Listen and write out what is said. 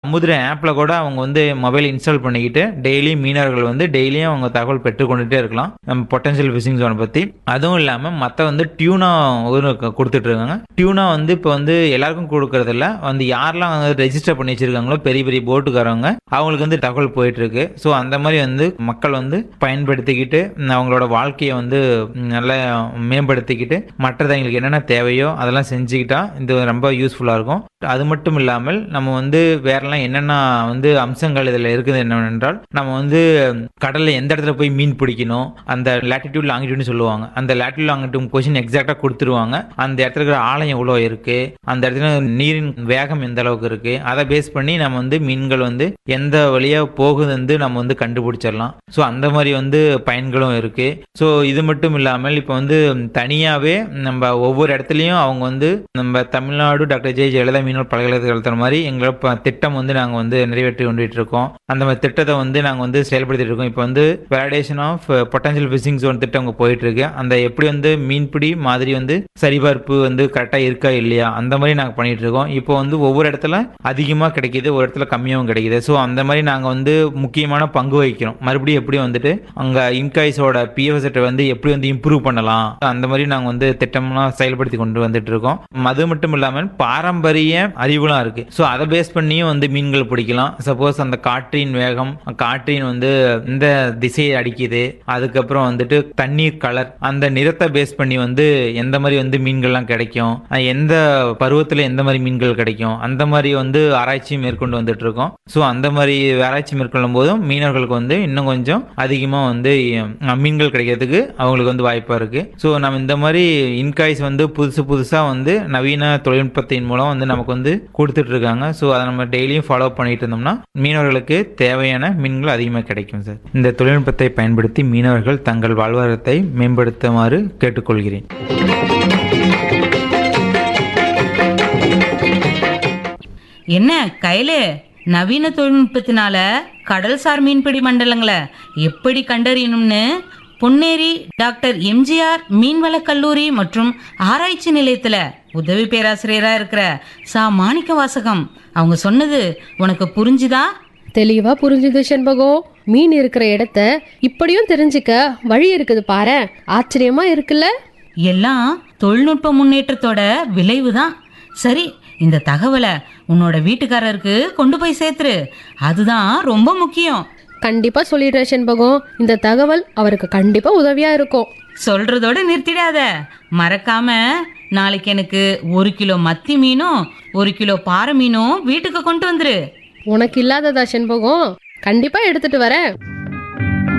அமுதிர ஆப்பில் கூட அவங்க வந்து மொபைல் இன்ஸ்டால் பண்ணிக்கிட்டு டெய்லி மீனவர்கள் வந்து டெய்லியும் அவங்க தகவல் பெற்றுக்கொண்டுட்டே இருக்கலாம் நம்ம பொட்டன்ஷியல் ஃபிஷிங் ஜோனை பற்றி அதுவும் இல்லாமல் மற்ற வந்து டியூனா ஒரு க- கொடுத்துட்டு இருக்காங்க டியூனா வந்து இப்போ வந்து எல்லாருக்கும் கொடுக்கறதில்ல வந்து யாரெல்லாம் வந்து ரெஜிஸ்டர் பண்ணி வச்சிருக்காங்களோ பெரிய பெரிய போட்டுக்காரவங்க அவங்களுக்கு வந்து தகவல் போயிட்டு இருக்கு ஸோ அந்த மாதிரி வந்து மக்கள் வந்து பயன்படுத்திக்கிட்டு ம், அவங்களோட வாழ்க்கையை வந்து ம், நல்லா மேம்படுத்திக்கிட்டு மற்றது அவங்களுக்கு என்னென்ன தேவையோ அதெல்லாம் செஞ்சுக்கிட்டா இது ரொம்ப யூஸ்ஃபுல்லாக இருக்கும் அது மட்டும் இல்லாமல் நம்ம வந்து வேறெல்லாம் என்னென்ன வந்து அம்சங்கள் இதில் இருக்குது என்னவென்றால் நம்ம வந்து கடலில் எந்த இடத்துல போய் மீன் பிடிக்கணும் அந்த லேட்டிடியூட் லாங்கிடியூட்னு சொல்லுவாங்க அந்த லேட்டிடியூட் லாங்கிடியூட் கொஷின் எக்ஸாக்டாக கொடுத்துருவாங்க அந்த இடத்துல இருக்கிற ஆழம் எவ்வளோ இருக்கு அந்த இடத்துல நீரின் வேகம் எந்த அளவுக்கு இருக்கு அதை பேஸ் பண்ணி நம்ம வந்து மீன்கள் வந்து எந்த வழியா போகுது வந்து நம்ம வந்து கண்டுபிடிச்சிடலாம் ஸோ அந்த மாதிரி வந்து பயன்களும் இருக்கு ஸோ இது மட்டும் இல்லாமல் இப்போ வந்து தனியாகவே நம்ம ஒவ்வொரு இடத்துலையும் அவங்க வந்து நம்ம தமிழ்நாடு டாக்டர் ஜெய ஜெயலலிதா மீனவர் பல்கலைக்கழகத்தில் மாதிரி எங்களோட ப- திட்டம் வந்து நாங்கள் வந்து நிறைவேற்றி கொண்டுட்டு இருக்கோம் அந்த மாதிரி திட்டத்தை வந்து நாங்கள் வந்து செயல்படுத்திட்டு இருக்கோம் இப்போ வந்து validation of potential fishing zone திட்டம் அங்கே போயிட்டு இருக்கு அந்த எப்படி வந்து மீன்பிடி மாதிரி வந்து சரிபார்ப்பு வந்து கரெக்டாக இருக்கா இல்லையா அந்த மாதிரி நாங்கள் பண்ணிட்டு இருக்கோம் இப்போ வந்து ஒவ்வொரு இடத்துல அதிகமாக கிடைக்குது ஒரு இடத்துல கம்மியாகவும் கிடைக்குது ஸோ அந்த மாதிரி நாங்கள் வந்து முக்கியமான பங்கு வகிக்கிறோம் மறுபடியும் எப்படி வந்துட்டு அங்கே இன்காய்ஸோட பிஎஃப்எஸ் வந்து எப்படி வந்து இம்ப்ரூவ் பண்ணலாம் அந்த மாதிரி நாங்கள் வந்து திட்டம்லாம் செயல்படுத்தி கொண்டு வந்துட்டு இருக்கோம் அது மட்டும் இல்லாமல் பாரம்பரிய அறிவுலாம் இருக்கு ஸோ அதை பேஸ் பண்ணியும் வந்து மீன்கள் பிடிக்கலாம் சப்போஸ் அந்த காற்றின் வேகம் காற்றின் வந்து இந்த திசையை அடிக்குது அதுக்கப்புறம் வந்துட்டு தண்ணீர் கலர் அந்த நிறத்தை பேஸ் பண்ணி வந்து எந்த மாதிரி வந்து மீன்கள்லாம் கிடைக்கும் அஹ் எந்த பருவத்தில் எந்த மாதிரி மீன்கள் கிடைக்கும் அந்த மாதிரி வந்து ஆராய்ச்சி மேற்கொண்டு வந்துட்டு இருக்கோம் ஸோ அந்த மாதிரி ஆராய்ச்சி மேற்கொள்ளும் போதும் மீனவர்களுக்கு வந்து இன்னும் கொஞ்சம் அதிகமாக வந்து அஹ், மீன்கள் கிடைக்கிறதுக்கு அவங்களுக்கு வந்து வாய்ப்பாக இருக்கு ஸோ நம்ம இந்த மாதிரி இன்காய்ஸ் வந்து புதுசு புதுசாக வந்து நவீன தொழில்நுட்பத்தின் மூலம் வந்து நமக்கு வந்து கொடுத்துட்டு இருக்காங்க ஸோ அதை நம்ம டெய்லியும் ஃபாலோ பண்ணிட்டு இருந்தோம்னா மீனவர்களுக்கு தேவையான மீன்கள் அதிகமாக கிடைக்கும் சார் இந்த தொழில்நுட்பத்தை பயன்படுத்தி மீனவர்கள் தங்கள் வாழ்வாதாரத்தை மேம்படுத்துமாறு கேட்டுக்கொள்கிறேன் என்ன கையிலே நவீன தொழில்நுட்பத்தினால கடல்சார் மீன்பிடி மண்டலங்களை எப்படி கண்டறியணும்னு பொன்னேரி டாக்டர் எம்ஜிஆர் மீன்வளக் கல்லூரி மற்றும் ஆராய்ச்சி நிலையத்துல உதவி பேராசிரியரா இருக்கிற சா மாணிக்க வாசகம் அவங்க சொன்னது உனக்கு புரிஞ்சுதா தெளிவா புரிஞ்சுது செண்பகம் மீன் இருக்கிற இடத்த இப்படியும் தெரிஞ்சுக்க வழி இருக்குது பாரு ஆச்சரியமா இருக்குல்ல எல்லாம் தொழில்நுட்ப முன்னேற்றத்தோட விளைவுதான் சரி இந்த தகவலை உன்னோட வீட்டுக்காரருக்கு கொண்டு போய் சேர்த்துரு அதுதான் ரொம்ப முக்கியம் கண்டிப்பா சொல்லிடுறேன் செண்பகம் இந்த தகவல் அவருக்கு கண்டிப்பா உதவியா இருக்கும் சொல்றதோட நிறுத்திடாத மறக்காம நாளைக்கு எனக்கு ஒரு கிலோ மத்தி மீனும் ஒரு கிலோ பாறை மீனும் வீட்டுக்கு கொண்டு வந்துரு உனக்கு இல்லாததா செண்பகம் கண்டிப்பா எடுத்துட்டு வரேன்